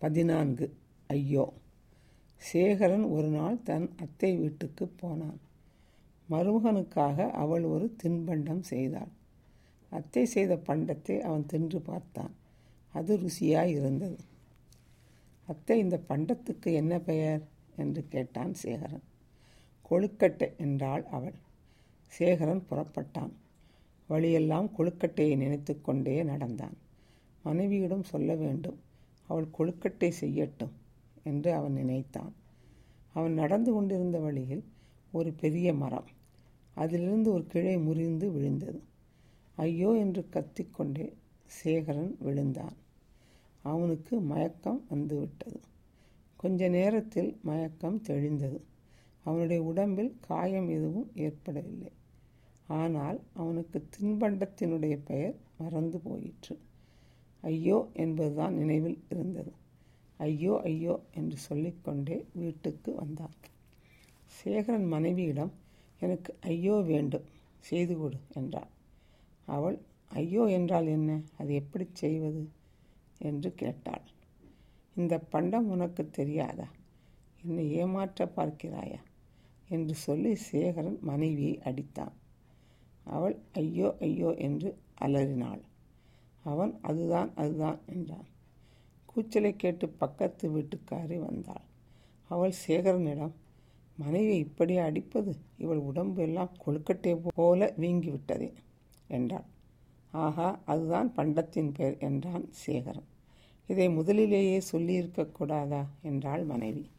பதினான்கு ஐயோ சேகரன் ஒரு நாள் தன் அத்தை வீட்டுக்கு போனான் மருமகனுக்காக அவள் ஒரு தின்பண்டம் செய்தாள் அத்தை செய்த பண்டத்தை அவன் தின்று பார்த்தான் அது ருசியாய் இருந்தது அத்தை இந்த பண்டத்துக்கு என்ன பெயர் என்று கேட்டான் சேகரன் கொழுக்கட்டை என்றாள் அவள் சேகரன் புறப்பட்டான் வழியெல்லாம் கொழுக்கட்டையை நினைத்து கொண்டே நடந்தான் மனைவியிடம் சொல்ல வேண்டும் அவள் கொழுக்கட்டை செய்யட்டும் என்று அவன் நினைத்தான் அவன் நடந்து கொண்டிருந்த வழியில் ஒரு பெரிய மரம் அதிலிருந்து ஒரு கிளை முறிந்து விழுந்தது ஐயோ என்று கத்திக்கொண்டே சேகரன் விழுந்தான் அவனுக்கு மயக்கம் வந்துவிட்டது கொஞ்ச நேரத்தில் மயக்கம் தெளிந்தது அவனுடைய உடம்பில் காயம் எதுவும் ஏற்படவில்லை ஆனால் அவனுக்கு தின்பண்டத்தினுடைய பெயர் மறந்து போயிற்று ஐயோ என்பதுதான் நினைவில் இருந்தது ஐயோ ஐயோ என்று சொல்லிக்கொண்டே வீட்டுக்கு வந்தான் சேகரன் மனைவியிடம் எனக்கு ஐயோ வேண்டும் செய்து கொடு என்றாள் அவள் ஐயோ என்றால் என்ன அது எப்படி செய்வது என்று கேட்டாள் இந்த பண்டம் உனக்கு தெரியாதா என்னை ஏமாற்ற பார்க்கிறாயா என்று சொல்லி சேகரன் மனைவியை அடித்தான் அவள் ஐயோ ஐயோ என்று அலறினாள் அவன் அதுதான் அதுதான் என்றான் கூச்சலை கேட்டு பக்கத்து வீட்டுக்காரி வந்தாள் அவள் சேகரனிடம் மனைவி இப்படி அடிப்பது இவள் உடம்பு எல்லாம் கொழுக்கட்டை போல வீங்கிவிட்டதே என்றாள் ஆஹா அதுதான் பண்டத்தின் பேர் என்றான் சேகரன் இதை முதலிலேயே சொல்லியிருக்கக்கூடாதா என்றாள் மனைவி